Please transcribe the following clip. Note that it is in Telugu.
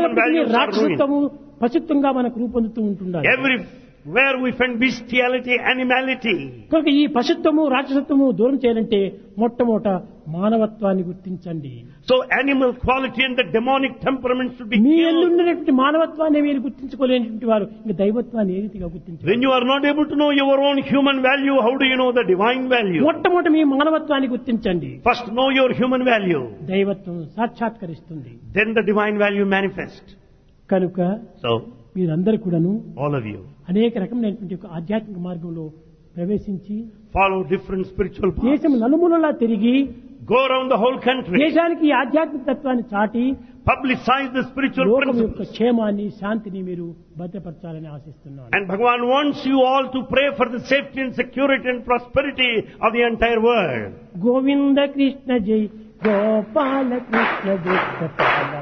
human అయినప్పటికీ values are ruined. రాక్షసత్వము పశుత్వంగా మనకు రూపొందుతూ ఉంటుండాలి Everywhere we find bestiality, animality. కనుక ఈ పశుత్వము రాక్షసత్వము దూరం చేయాలంటే మొట్టమొదట మానవత్వాన్ని గుర్తించండి So animal quality and the demonic temperament should be me killed. ఎల్లుండినటువంటి మానవత్వాన్ని మీరు గుర్తించుకోలేనటువంటి వారు ఇంకా దైవత్వాన్ని ఏ రీతిగా గుర్తించారు When you are not able to know your own human value, how do you know the divine value? మొట్టమొదటి మీ మానవత్వాన్ని గుర్తించండి First know your human value, దైవత్వం సాక్షాత్కరిస్తుంది then the divine value manifest. కనుక So, మీరందరూ కూడాను all of you, అనేక రకమైనటువంటి ఒక ఆధ్యాత్మిక మార్గంలో ప్రవేశించి follow different spiritual paths. దేశం నలుమూలలా తిరిగి Go around the whole country, దేశానికి ఈ ఆధ్యాత్మిక తత్వాన్ని చాటి publicize the spiritual లోకం యొక్క principles. క్షేమాన్ని శాంతిని మీరు భద్రపరచాలని ఆశిస్తున్నాను And Bhagavan wants you all to pray for the safety and security and prosperity of the entire world. Govinda Krishna జై గోపాల కృష్ణ జై గోపాల